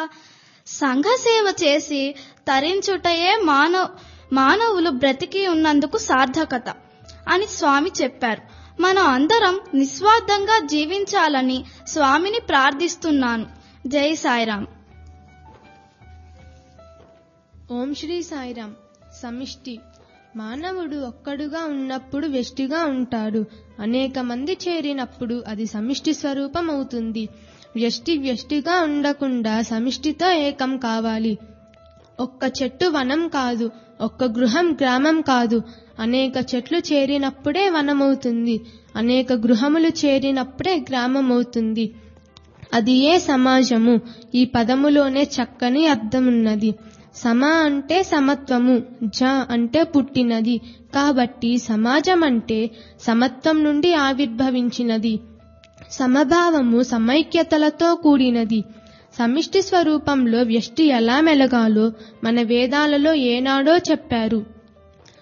సంఘసేవ చేసి తరించుటయే మానవ మానవులు బ్రతికి ఉన్నందుకు సార్థకత అని స్వామి చెప్పారు మనం అందరం నిస్వార్థంగా జీవించాలని స్వామిని ప్రార్థిస్తున్నాను జై సాయిరాం ఓం శ్రీ సాయిరామ్ సమిష్టి మానవుడు ఒక్కడుగా ఉన్నప్పుడు వెష్టిగా ఉంటాడు అనేక మంది చేరినప్పుడు అది సమిష్టి స్వరూపం అవుతుంది వ్యష్టి వ్యష్టిగా ఉండకుండా సమిష్టితో ఏకం కావాలి ఒక్క చెట్టు వనం కాదు ఒక్క గృహం గ్రామం కాదు అనేక చెట్లు చేరినప్పుడే వనమవుతుంది అనేక గృహములు చేరినప్పుడే గ్రామం అవుతుంది అది ఏ సమాజము ఈ పదములోనే చక్కని అర్థమున్నది సమ అంటే సమత్వము జ అంటే పుట్టినది కాబట్టి సమాజం అంటే సమత్వం నుండి ఆవిర్భవించినది సమభావము సమైక్యతలతో కూడినది సమిష్టి స్వరూపంలో వ్యష్టి ఎలా మెలగాలో మన వేదాలలో ఏనాడో చెప్పారు